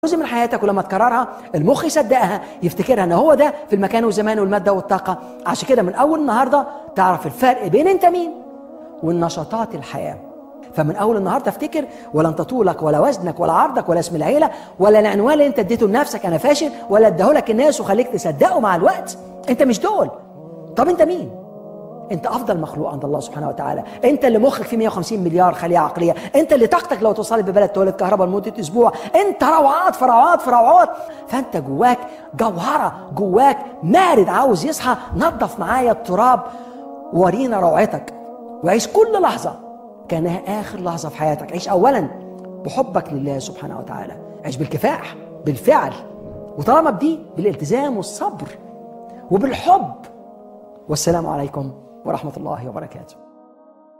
جزء من حياتك ولما تكررها المخ يصدقها يفتكرها ان هو ده في المكان والزمان والماده والطاقه عشان كده من اول النهارده تعرف الفرق بين انت مين والنشاطات الحياه فمن اول النهارده افتكر ولن تطولك ولا وزنك ولا عرضك ولا اسم العيله ولا العنوان اللي انت اديته لنفسك انا فاشل ولا اداهولك الناس وخليك تصدقه مع الوقت انت مش دول طب انت مين انت افضل مخلوق عند الله سبحانه وتعالى انت اللي مخك فيه 150 مليار خليه عقليه انت اللي طاقتك لو توصلت ببلد تولد كهرباء لمده اسبوع انت روعات في روعات في روعات فانت جواك جوهره جواك مارد عاوز يصحى نظف معايا التراب ورينا روعتك وعيش كل لحظه كانها اخر لحظه في حياتك عيش اولا بحبك لله سبحانه وتعالى عيش بالكفاح بالفعل وطالما بدي بالالتزام والصبر وبالحب والسلام عليكم ورحمه الله وبركاته